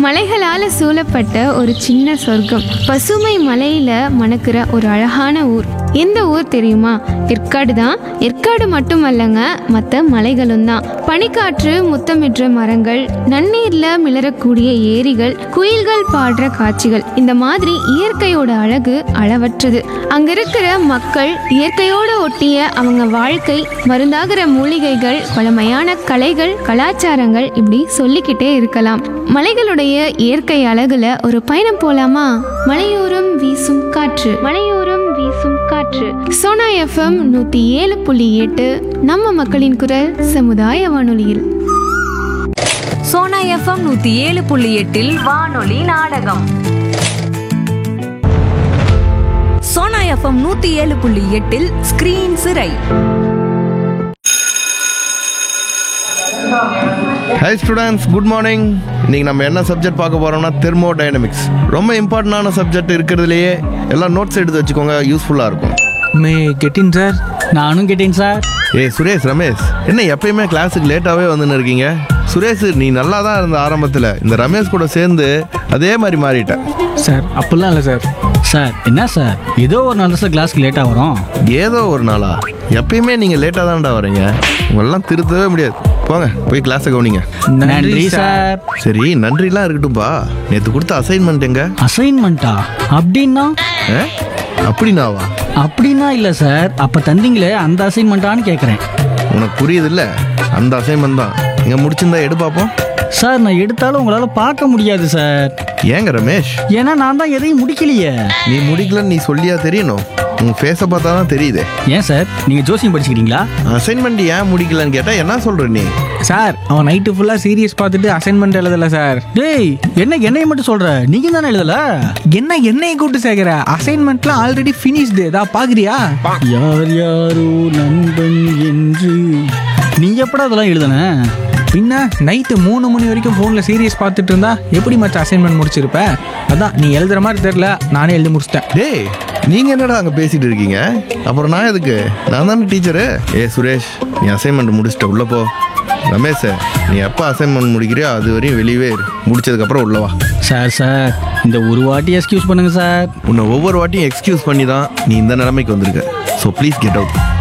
மலைகளால சூழப்பட்ட ஒரு சின்ன சொர்க்கம் பசுமை மலையில மணக்கிற ஒரு அழகான ஊர் எந்த ஊர் தெரியுமா ஏற்காடு தான் ஏற்காடு மட்டுமல்லங்க மற்ற மலைகளும் தான் பனிக்காற்று முத்தமிடுற மரங்கள் நன்னீர்ல மிளறக்கூடிய ஏரிகள் குயில்கள் பாடுற காட்சிகள் இந்த மாதிரி இயற்கையோட அழகு அளவற்றது அங்க இருக்கிற மக்கள் இயற்கையோட ஒட்டிய அவங்க வாழ்க்கை மருந்தாகிற மூலிகைகள் பழமையான கலைகள் கலாச்சாரங்கள் இப்படி சொல்லிக்கிட்டே இருக்கலாம் மலைகளுடைய இயற்கை அழகுல ஒரு பயணம் போலாமா மலையோரம் வீசும் காற்று மலையோரம் வீசும் காற்று சோனா எஃப்எம் நூத்தி ஏழு புள்ளி எட்டு நம்ம மக்களின் குரல் சமுதாய வானொலியில் சோனா எஃப்எம் நூத்தி ஏழு புள்ளி எட்டில் வானொலி நாடகம் சோனா எஃப்எம் நூத்தி ஏழு புள்ளி எட்டில் ஸ்கிரீன் சிறை ஹை ஸ்டூடெண்ட்ஸ் குட் மார்னிங் இன்னைக்கு நம்ம என்ன சப்ஜெக்ட் பார்க்க போறோம்னா தெர்மோ டைனமிக்ஸ் ரொம்ப இம்பார்ட்டண்டான சப்ஜெக்ட் இருக்கிறதுலையே எல்லாம் நோட்ஸ் எடுத்து வச்சுக்கோங்க யூஸ்ஃபுல்லாக இருக்கும் மே கெட்டின் சார் நானும் கேட்டேன் சார் ஏய் சுரேஷ் ரமேஷ் என்ன எப்பயுமே கிளாஸுக்கு லேட்டாகவே வந்துன்னு இருக்கீங்க சுரேஷ் நீ நல்லா தான் இருந்த ஆரம்பத்தில் இந்த ரமேஷ் கூட சேர்ந்து அதே மாதிரி மாறிட்ட சார் அப்படிலாம் இல்லை சார் சார் என்ன சார் ஏதோ ஒரு நல்ல கிளாஸ்க்கு லேட்டாக வரும் ஏதோ ஒரு நாளா எப்பயுமே நீங்கள் லேட்டாக தான்டா வரீங்க உங்களெல்லாம் திருத்தவே முடியாது போங்க போய் கிளாஸை கவனிங்க நன்றி சார் சரி நன்றிலாம் இருக்கட்டும்பா நேற்று கொடுத்த அசைன்மெண்ட் எங்க அசைன்மெண்ட்டா அப்படின்னா ஆ? அப்படின்னாவா அப்படின்னா இல்லை சார் அப்போ தந்தீங்களே அந்த அசைன்மெண்ட்டான்னு கேட்குறேன் உனக்கு புரியுதுல்ல அந்த அசைன்மெண்ட் தான் இங்கே முடிச்சிருந்தா எடு பார்ப்போம் சார் நான் எடுத்தாலும் உங்களால் பார்க்க முடியாது சார் ஏங்க ரமேஷ் ஏன்னா நான் தான் எதையும் முடிக்கலையே நீ முடிக்கலன்னு நீ சொல்லியா தெரியணும் உன் ஃபேஸை பார்த்தா தான் தெரியுது ஏன் சார் நீங்கள் ஜோசியம் படிச்சுக்கிறீங்களா அசைன்மெண்ட் ஏன் முடிக்கலன்னு கேட்டால் என்ன சொல்ற நீ சார் அவன் நைட்டு ஃபுல்லாக சீரியஸ் பார்த்துட்டு அசைன்மெண்ட் எழுதலை சார் டேய் என்ன என்னைய மட்டும் சொல்கிற நீங்கள் தானே எழுதல என்ன என்னைய கூப்பிட்டு சேர்க்குற அசைன்மெண்ட்லாம் ஆல்ரெடி ஃபினிஷ்டு ஏதா பார்க்குறியா யார் யாரோ நண்பன் என்று நீ எப்படா அதெல்லாம் எழுதுன பின்ன நைட்டு மூணு மணி வரைக்கும் ஃபோனில் சீரியஸ் பார்த்துட்டு இருந்தா எப்படி மச்ச அசைன்மெண்ட் முடிச்சிருப்ப அதான் நீ எழுதுற மாதிரி தெரில நானே எழுதி முடிச்சிட்டேன் டேய் நீங்க என்னடா அங்கே பேசிட்டு இருக்கீங்க அப்புறம் நான் எதுக்கு நான் தானே டீச்சரு ஏ சுரேஷ் நீ அசைன்மெண்ட் முடிச்சிட்ட உள்ள போ ரமேஷ் நீ எப்போ அசைன்மெண்ட் முடிக்கிறியோ அது வரையும் வெளியவே இரு முடிச்சதுக்கப்புறம் உள்ள வா சார் சார் இந்த ஒரு வாட்டி எக்ஸ்கியூஸ் பண்ணுங்க சார் உன்னை ஒவ்வொரு வாட்டியும் எக்ஸ்கியூஸ் பண்ணி தான் நீ இந்த நிலைமைக்கு வந்திருக்க ஸோ ப்ளீஸ் கெட் அவுட்